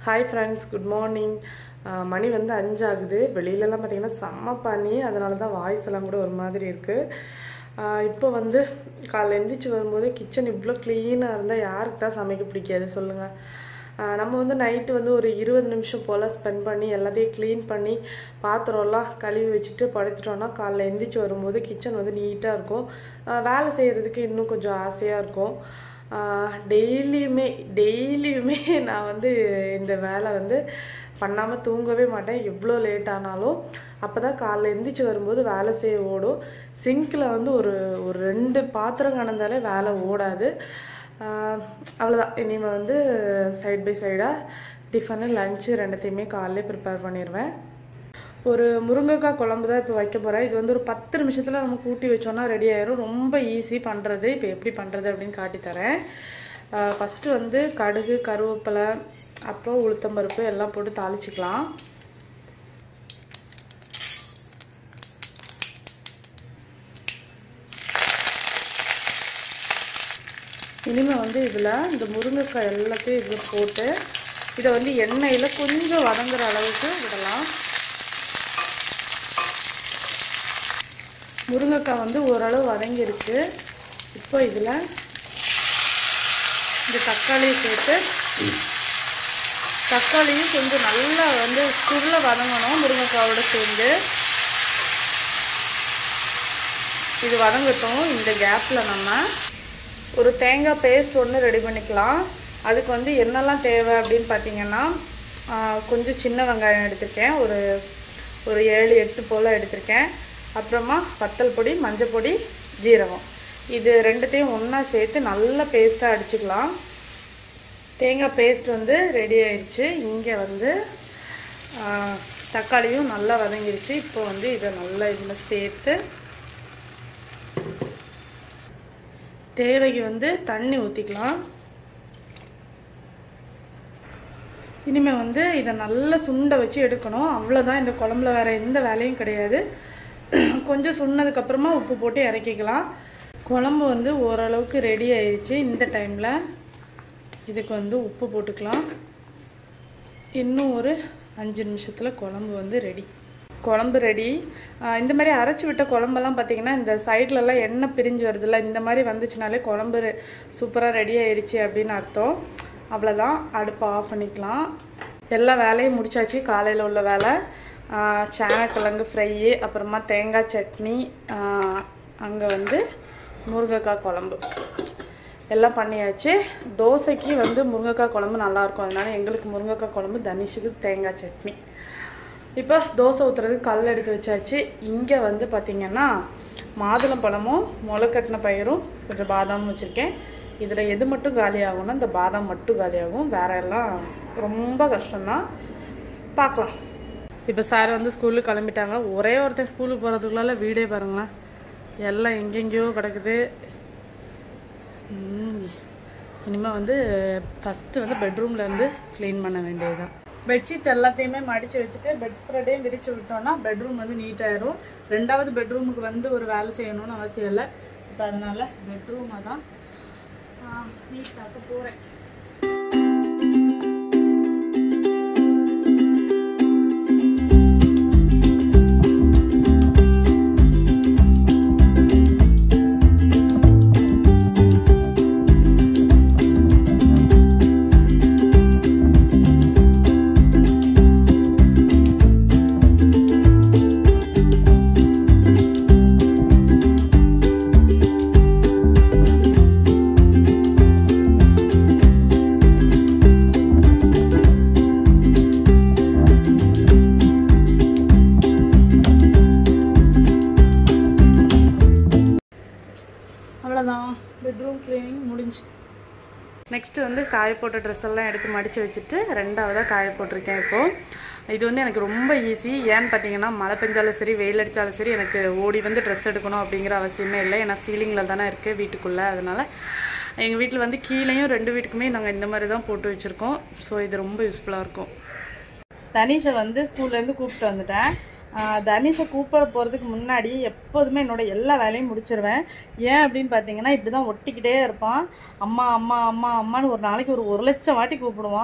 Hi friends good morning மணி வந்து அஞ்சு ஆகுது வெளியிலலாம் பார்த்தீங்கன்னா செம்ம பனி அதனால தான் வாய்ஸ் எல்லாம் கூட ஒரு மாதிரி இருக்குது இப்போ வந்து காலைல எந்திரிச்சு வரும்போது கிச்சன் இவ்வளோ க்ளீனாக இருந்தால் யாருக்கு தான் சமைக்க பிடிக்காது சொல்லுங்கள் ஆஹ் நம்ம வந்து நைட்டு வந்து ஒரு இருபது நிமிஷம் போல் ஸ்பெண்ட் பண்ணி எல்லாத்தையும் க்ளீன் பண்ணி பாத்திரம்லாம் கழுவி வச்சுட்டு படுத்துட்டோம்னா காலைல எந்திரிச்சு வரும்போது கிச்சன் வந்து நீட்டாக இருக்கும் ஆஹ் வேலை செய்கிறதுக்கு இன்னும் கொஞ்சம் ஆசையாக இருக்கும் டெய்லியுமே டெய்லியுமே நான் வந்து இந்த வேலை வந்து பண்ணாமல் தூங்கவே மாட்டேன் எவ்வளோ லேட் ஆனாலும் அப்போ தான் காலைல எந்திரிச்சு வரும்போது வேலை செய்ய ஓடும் சிங்கில் வந்து ஒரு ஒரு ரெண்டு பாத்திரம் கடந்தாலே வேலை ஓடாது ஆஹ் அவ்வளோதான் இனிமேல் வந்து சைட் பை சைடாக டிஃபனு லஞ்சு ரெண்டுத்தையுமே காலையிலே ப்ரிப்பேர் பண்ணிடுவேன் ஒரு முருங்கைக்காய் குழம்பு தான் இப்போ வைக்க போகிறேன் இது வந்து ஒரு பத்து நிமிஷத்தில் நம்ம கூட்டி வச்சோன்னா ரெடி ஆயிரும் ரொம்ப ஈஸி பண்ணுறது இப்போ எப்படி பண்ணுறது அப்படின்னு காட்டி தரேன் ஃபஸ்ட்டு வந்து கடுகு கருவேப்பிலை அப்புறம் உளுத்தம்பருப்பு எல்லாம் போட்டு தாளிச்சிக்கலாம் இனிமேல் வந்து இதில் இந்த முருங்கைக்காய் எல்லாத்தையும் இதில் போட்டு இதை வந்து எண்ணெயில் கொஞ்சம் வதங்குற அளவுக்கு விடலாம் முருங்கைக்காய் வந்து ஓரளவு வதங்கிருக்கு இப்போ இதில் இந்த தக்காளியை சேர்த்து தக்காளியும் கொஞ்சம் நல்லா வந்து சுருள வதங்கணும் முருங்கைக்காயோட சேர்ந்து இது வதங்கட்டும் இந்த கேப்பில் நம்ம ஒரு தேங்காய் பேஸ்ட் ஒன்று ரெடி பண்ணிக்கலாம் அதுக்கு வந்து என்னெல்லாம் தேவை அப்படின்னு பார்த்தீங்கன்னா கொஞ்சம் சின்ன வெங்காயம் எடுத்திருக்கேன் ஒரு ஒரு ஏழு எட்டு போல் எடுத்திருக்கேன் அப்புறமா வத்தல் பொடி மஞ்சள் பொடி ஜீரகம் இது ரெண்டுத்தையும் ஒன்றா சேர்த்து நல்லா பேஸ்ட்டாக அடிச்சுக்கலாம் தேங்காய் பேஸ்ட் வந்து ரெடி ஆயிடுச்சு இங்கே வந்து தக்காளியும் நல்லா வதங்கிருச்சு இப்போ வந்து இதை நல்லா இதில் சேர்த்து தேவைக்கு வந்து தண்ணி ஊற்றிக்கலாம் இனிமேல் வந்து இதை நல்லா சுண்டை வச்சு எடுக்கணும் அவ்வளோதான் இந்த குழம்புல வேறு எந்த வேலையும் கிடையாது கொஞ்சம் சுண்ணதுக்கப்புறமா உப்பு போட்டு இறக்கிக்கலாம் குழம்பு வந்து ஓரளவுக்கு ரெடி ஆயிடுச்சு இந்த டைமில் இதுக்கு வந்து உப்பு போட்டுக்கலாம் இன்னும் ஒரு அஞ்சு நிமிஷத்தில் குழம்பு வந்து ரெடி குழம்பு ரெடி இந்த மாதிரி அரைச்சி விட்ட குழம்பெல்லாம் பார்த்தீங்கன்னா இந்த சைட்லலாம் எண்ணெய் பிரிஞ்சு வருதுல்ல இந்த மாதிரி வந்துச்சுனாலே குழம்பு சூப்பராக ரெடி ஆயிடுச்சு அப்படின்னு அர்த்தம் அவ்வளோதான் அடுப்பை ஆஃப் பண்ணிக்கலாம் எல்லா வேலையும் முடிச்சாச்சு காலையில் உள்ள வேலை சேனக்கிழங்கு ஃப்ரையு அப்புறமா தேங்காய் சட்னி அங்கே வந்து முருங்கைக்காய் குழம்பு எல்லாம் பண்ணியாச்சு தோசைக்கு வந்து முருங்கைக்காய் குழம்பு நல்லாயிருக்கும் அதனால எங்களுக்கு முருங்கைக்காய் குழம்பு தனிஷுக்கு தேங்காய் சட்னி இப்போ தோசை ஊற்றுறதுக்கு கல் எடுத்து வச்சாச்சு இங்கே வந்து பார்த்திங்கன்னா மாதுளம்பழமும் முளைக்கட்டின பயிரும் கொஞ்சம் பாதாமும் வச்சுருக்கேன் இதில் எது மட்டும் காலி ஆகும்னா இந்த பாதாம் மட்டும் காலியாகும் வேற எல்லாம் ரொம்ப கஷ்டம்தான் பார்க்கலாம் இப்போ சார் வந்து ஸ்கூலுக்கு கிளம்பிட்டாங்க ஒரே ஒருத்தர் ஸ்கூலுக்கு போகிறதுக்குள்ளால வீடே பாருங்களேன் எல்லாம் எங்கெங்கேயோ கிடக்குது இனிமேல் வந்து ஃபஸ்ட்டு வந்து பெட்ரூம்லேருந்து க்ளீன் பண்ண வேண்டியதுதான் பெட்ஷீட்ஸ் எல்லாத்தையுமே மடித்து வச்சுட்டு பெட் ஸ்ப்ரெட்டையும் விரித்து விட்டோம்னா பெட்ரூம் வந்து நீட்டாயிரும் ரெண்டாவது பெட்ரூமுக்கு வந்து ஒரு வேலை செய்யணும்னு அவசியம் இல்லை இப்போ அதனால் பெட்ரூமை தான் நீட்டாக்க போகிறேன் அவ்வளோதான் பெட்ரூம் க்ளீனிங் முடிஞ்சு நெக்ஸ்ட்டு வந்து காய போட்ட ட்ரெஸ் எல்லாம் எடுத்து மடித்து வச்சுட்டு ரெண்டாவதாக காய போட்டிருக்கேன் இப்போது இது வந்து எனக்கு ரொம்ப ஈஸி ஏன்னு பார்த்தீங்கன்னா மழை பெஞ்சாலும் சரி வெயில் அடித்தாலும் சரி எனக்கு ஓடி வந்து ட்ரெஸ் எடுக்கணும் அப்படிங்கிற அவசியமே இல்லை ஏன்னா சீலிங்கில் தானே இருக்குது வீட்டுக்குள்ளே அதனால் எங்கள் வீட்டில் வந்து கீழேயும் ரெண்டு வீட்டுக்குமே நாங்கள் இந்த மாதிரி தான் போட்டு வச்சுருக்கோம் ஸோ இது ரொம்ப யூஸ்ஃபுல்லாக இருக்கும் தனிஷை வந்து ஸ்கூல்லேருந்து கூப்பிட்டு வந்துட்டேன் தனிஷை கூப்பிட போகிறதுக்கு முன்னாடி எப்போதுமே என்னோட எல்லா வேலையும் முடிச்சிருவேன் ஏன் அப்படின்னு பார்த்தீங்கன்னா இப்படி தான் ஒட்டிக்கிட்டே இருப்பான் அம்மா அம்மா அம்மா அம்மான்னு ஒரு நாளைக்கு ஒரு ஒரு லட்சம் வாட்டி கூப்பிடுவான்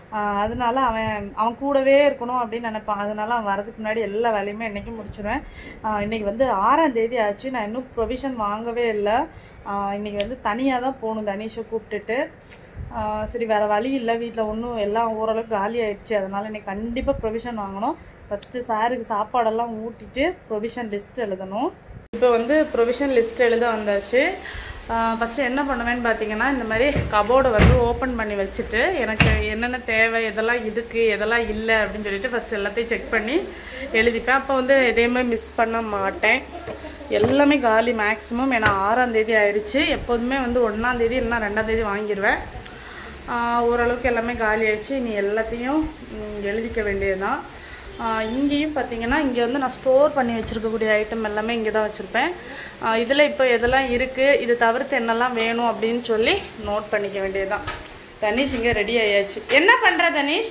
ஆஹ் அதனால அவன் அவன் கூடவே இருக்கணும் அப்படின்னு நினைப்பான் அதனால அவன் வரதுக்கு முன்னாடி எல்லா வேலையுமே இன்றைக்கி முடிச்சிடுவேன் ஆஹ் இன்னைக்கு வந்து ஆறாம் தேதி ஆச்சு நான் இன்னும் ப்ரொவிஷன் வாங்கவே இல்லை ஆஹ் இன்னைக்கு வந்து தனியாக தான் போகணும் தனீஷை கூப்பிட்டுட்டு ஆஹ் சரி வேறு வழி இல்லை வீட்டில் ஒன்றும் எல்லாம் ஓரளவுக்கு காலி ஆயிடுச்சு அதனால் இன்னைக்கு கண்டிப்பாக ப்ரொவிஷன் வாங்கணும் ஃபஸ்ட்டு சாருக்கு சாப்பாடெல்லாம் ஊட்டிட்டு ப்ரொவிஷன் லிஸ்ட் எழுதணும் இப்போ வந்து ப்ரொவிஷன் லிஸ்ட் எழுத வந்தாச்சு ஃபஸ்ட்டு என்ன பண்ணுவேன்னு பார்த்தீங்கன்னா இந்த மாதிரி கபோர்டை வந்து ஓப்பன் பண்ணி வச்சுட்டு எனக்கு என்னென்ன தேவை எதெல்லாம் இருக்குது எதெல்லாம் இல்லை அப்படின்னு சொல்லிட்டு ஃபஸ்ட்டு எல்லாத்தையும் செக் பண்ணி எழுதிப்பேன் அப்போ வந்து எதையுமே மிஸ் பண்ண மாட்டேன் எல்லாமே காலி மேக்ஸிமம் ஏன்னா ஆறாம் தேதி ஆயிடுச்சு எப்போதுமே வந்து ஒன்றாம் தேதி இல்லைன்னா ரெண்டாம் தேதி வாங்கிடுவேன் ஆஹ் ஓரளவுக்கு எல்லாமே காலி ஆயிடுச்சு இனி எல்லாத்தையும் ம், எழுதிக்க வேண்டியதுதான் ஆஹ் இங்கேயும் பார்த்தீங்கன்னா இங்கே வந்து நான் ஸ்டோர் பண்ணி வச்சுருக்கக்கூடிய ஐட்டம் எல்லாமே இங்கே தான் வச்சுருப்பேன் இதில் இப்போ எதெல்லாம் இருக்குது இது தவிர்த்து என்னெல்லாம் வேணும் அப்படின்னு சொல்லி நோட் பண்ணிக்க வேண்டியதுதான் தனிஷ் இங்கே ரெடி ஆயாச்சு என்ன பண்ணுற தனிஷ்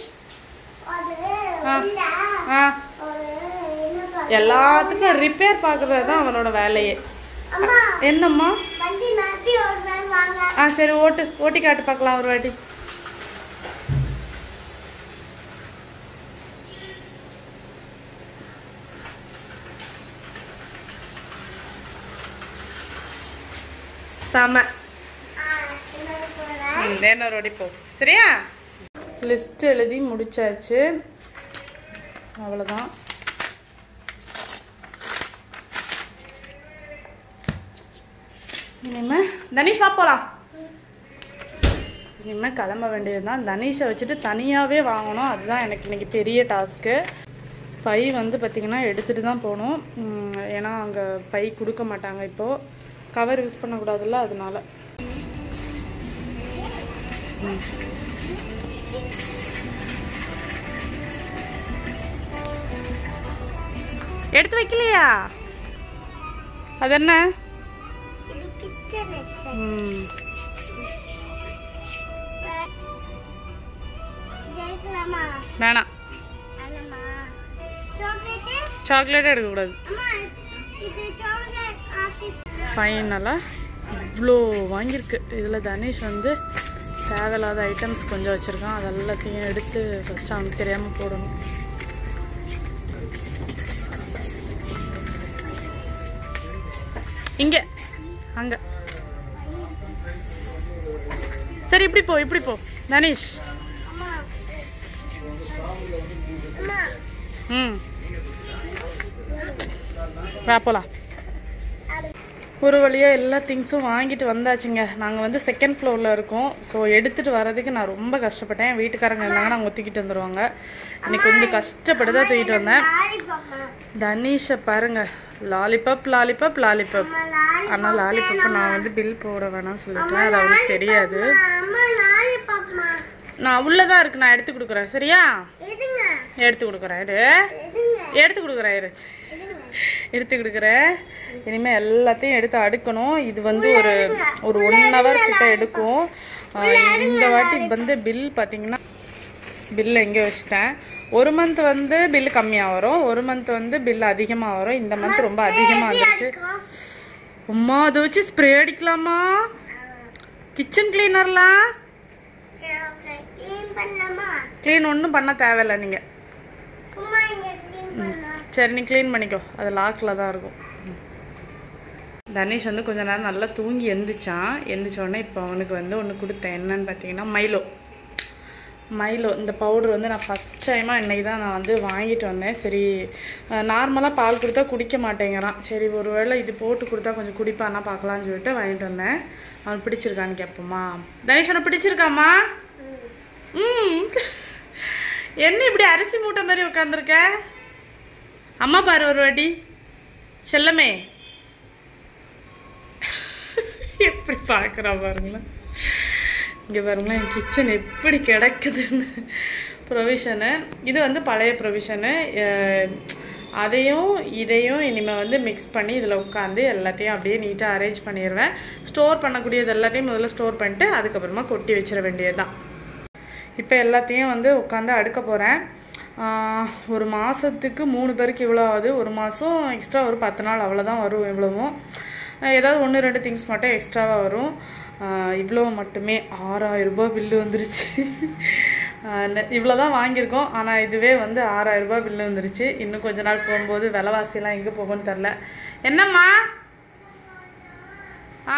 ஆ எல்லாத்துக்கும் ரிப்பேர் பார்க்குறது தான் அவனோட வேலையே என்னம்மா ஆ சரி ஓட்டு ஓட்டி காட்டு பார்க்கலாம் ஒரு வாட்டி செம ம், இன்னொரு வாட்டி போ சரியா லிஸ்ட் எழுதி முடிச்சாச்சு அவ்வளோதான் இனிமே தனிஷ் வா போலாம் இனிமே கிளம்ப வேண்டியதுதான் தனிஷை வச்சுட்டு தனியாகவே வாங்கணும் அதுதான் எனக்கு இன்னைக்கு பெரிய டாஸ்க்கு பை வந்து பார்த்திங்கன்னா எடுத்துகிட்டு தான் போகணும் உம், ஏன்னா அங்கே பை கொடுக்க மாட்டாங்க இப்போது கவர் யூஸ் பண்ணக்கூடாதுல்ல அதனால ம். எடுத்து வைக்கலையா அது என்ன ம் வேணாம் சாக்லேட்டே எடுக்கக்கூடாது ஃபைனலாக இவ்வளோ வாங்கியிருக்கு இதில் தனேஷ் வந்து தேவையில்லாத ஐட்டம்ஸ் கொஞ்சம் வச்சுருக்கான் அது எல்லாத்தையும் எடுத்து ஃபஸ்ட்டு அவனுக்கு தெரியாமல் போடணும் இங்கே அங்கே சரி இப்படி போ இப்படி போ தனேஷ் ம் வா போலாம் ஒரு வழியாக எல்லா திங்ஸும் வாங்கிட்டு வந்தாச்சுங்க நாங்கள் வந்து செகண்ட் ஃப்ளோரில் இருக்கோம் ஸோ எடுத்துகிட்டு வரதுக்கு நான் ரொம்ப கஷ்டப்பட்டேன் என் வீட்டுக்காரங்க இருந்தாங்கன்னா அவங்க தூக்கிட்டு வந்துடுவாங்க இன்னைக்கு கொஞ்சம் கஷ்டப்பட்டு தான் தூக்கிட்டு வந்தேன் தனீஷை பாருங்க லாலிபப் லாலிபப் லாலிபப் ஆனால் லாலிபப் நான் வந்து பில் போட வேணாம்னு சொல்லிட்டேன் அது அவனுக்கு தெரியாது நான் உள்ளதான் இருக்கு நான் எடுத்து கொடுக்குறேன் சரியா எடுத்து கொடுக்குறேன் இரு எடுத்து கொடுக்குறேன் இரு எடுத்து கொடுக்குறேன் இனிமேல் எல்லாத்தையும் எடுத்து அடுக்கணும் இது வந்து ஒரு ஒரு ஒன் ஹவர் கிட்ட எடுக்கும் ஆஹ் இந்த வாட்டி வந்து பில் பார்த்தீங்கன்னா பில் எங்கே வச்சுட்டேன் ஒரு மந்த் வந்து பில் கம்மியாக வரும் ஒரு மந்த் வந்து பில் அதிகமாக வரும் இந்த மந்த் ரொம்ப அதிகமாக வந்துருச்சு அம்மா அதை வச்சு ஸ்ப்ரே அடிக்கலாமா கிச்சன் கிளீனர்லாம் க்ளீன் ஒன்றும் பண்ண தேவையில்ல நீங்கள் சரி நீ க்ளீன் பண்ணிக்கோ அது லாக்கில் தான் இருக்கும் ம். தனேஷ் வந்து கொஞ்ச நேரம் நல்லா தூங்கி எந்திரிச்சான் எந்திரிச்ச உடனே இப்போ அவனுக்கு வந்து ஒன்று கொடுத்தேன் என்னன்னு பார்த்தீங்கன்னா மைலோ மைலோ இந்த பவுடர் வந்து நான் ஃபஸ்ட் டைமாக இன்னைக்கு தான் நான் வந்து வாங்கிட்டு வந்தேன் சரி நார்மலாக பால் கொடுத்தா குடிக்க மாட்டேங்கிறான் சரி ஒருவேளை இது போட்டு கொடுத்தா கொஞ்சம் குடிப்பானா பார்க்கலான்னு சொல்லிட்டு வாங்கிட்டு வந்தேன் அவன் பிடிச்சிருக்கான்னு கேட்போமா தனேஷ் உனக்கு பிடிச்சிருக்காம்மா ம் என்ன இப்படி அரிசி மூட்டை மாதிரி உட்காந்துருக்க அம்மா பாரு ஒரு வாட்டி செல்லமே எப்படி பார்க்குறா பாருங்களேன் இங்கே பாருங்களேன் என் கிச்சன் எப்படி கிடக்குதுன்னு ப்ரொவிஷனு இது வந்து பழைய ப்ரொவிஷனு அதையும் இதையும் இனிமேல் வந்து மிக்ஸ் பண்ணி இதில் உட்காந்து எல்லாத்தையும் அப்படியே நீட்டாக அரேஞ்ச் பண்ணிடுவேன் ஸ்டோர் பண்ணக்கூடியது எல்லாத்தையும் முதல்ல ஸ்டோர் பண்ணிட்டு அதுக்கப்புறமா கொட்டி வச்சிட வேண்டியது தான் இப்போ எல்லாத்தையும் வந்து உட்காந்து அடுக்க போகிறேன் ஒரு மாதத்துக்கு மூணு பேருக்கு இவ்வளோ ஆகுது ஒரு மாதம் எக்ஸ்ட்ரா ஒரு பத்து நாள் அவ்வளோதான் வரும் இவ்வளவும் ஆஹ் ஏதாவது ஒன்று ரெண்டு திங்ஸ் மட்டும் எக்ஸ்ட்ராவாக வரும் இவ்வளோ மட்டுமே ஆறாயிரம் ரூபாய் பில்லு வந்துருச்சு இவ்வளோ தான் வாங்கியிருக்கோம் ஆனால் இதுவே வந்து ஆறாயிரம் ரூபாய் பில்லு வந்துருச்சு இன்னும் கொஞ்ச நாள் போகும்போது விலைவாசிலாம் எங்கே போகும்னு தெரில என்னம்மா ஆ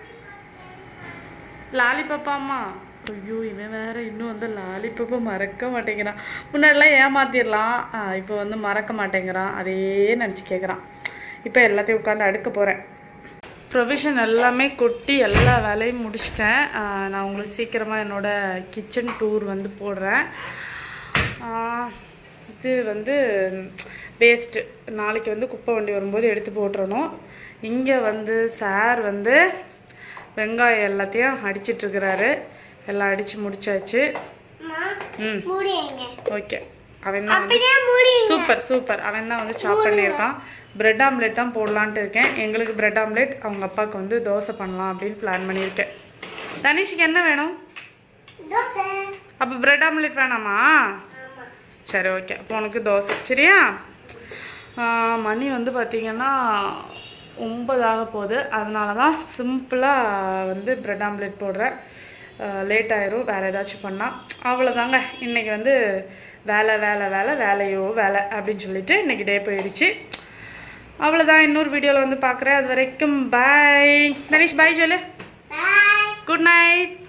லாலிபப்பாம்மா ஐயோ இவன் வேற இன்னும் வந்து லாலிபப்பை மறக்க மாட்டேங்கிறான் முன்னாடிலாம் ஏமாத்திடலாம் இப்போ வந்து மறக்க மாட்டேங்கிறான் அதே நினச்சி கேட்குறான் இப்போ எல்லாத்தையும் உட்காந்து அடுக்க போகிறேன் ப்ரொவிஷன் எல்லாமே கொட்டி எல்லா வேலையும் முடிச்சிட்டேன் ஆஹ் நான் உங்களுக்கு சீக்கிரமாக என்னோடய கிச்சன் டூர் வந்து போடுறேன் ஆஹ் இது வந்து வேஸ்ட்டு நாளைக்கு வந்து குப்பை வண்டி வரும்போது எடுத்து போட்டுறணும் இங்கே வந்து சார் வந்து வெங்காயம் எல்லாத்தையும் அடிச்சிட்ருக்கிறாரு எல்லாம் அடித்து முடிச்சாச்சு ம் மூடிங்க ஓகே அவன் தான் வந்து அப்படியே மூடி சூப்பர் சூப்பர் அவன் தான் வந்து சாப் பண்ணியிருக்கான் பிரெட் ஆம்லெட் தான் போடலான்ட்டு இருக்கேன் எங்களுக்கு பிரெட் ஆம்லெட் அவங்க அப்பாவுக்கு வந்து தோசை பண்ணலாம் அப்படின்னு பிளான் பண்ணியிருக்கேன் தனிஷுக்கு என்ன வேணும் தோசை அப்போ பிரெட் ஆம்லெட் வேணாமா சரி ஓகே அப்போ உனக்கு தோசை சரியா ஆ, மணி வந்து பார்த்திங்கன்னா ஒன்பதாக போகுது அதனால தான் சிம்பிளாக வந்து பிரெட் ஆம்லெட் போடுறேன் லேட் ஆயிரும் வேறு ஏதாச்சும் பண்ணால் அவ்வளோதாங்க இன்றைக்கி வந்து வேலை வேலை வேலை வேலையோ வேலை அப்படின்னு சொல்லிட்டு இன்றைக்கி டே போயிடுச்சு அவ்வளோதான் இன்னொரு வீடியோவில் வந்து பார்க்குறேன் அது வரைக்கும் பாய் தனிஷ் பாய் சொல்லு பாய் குட் நைட்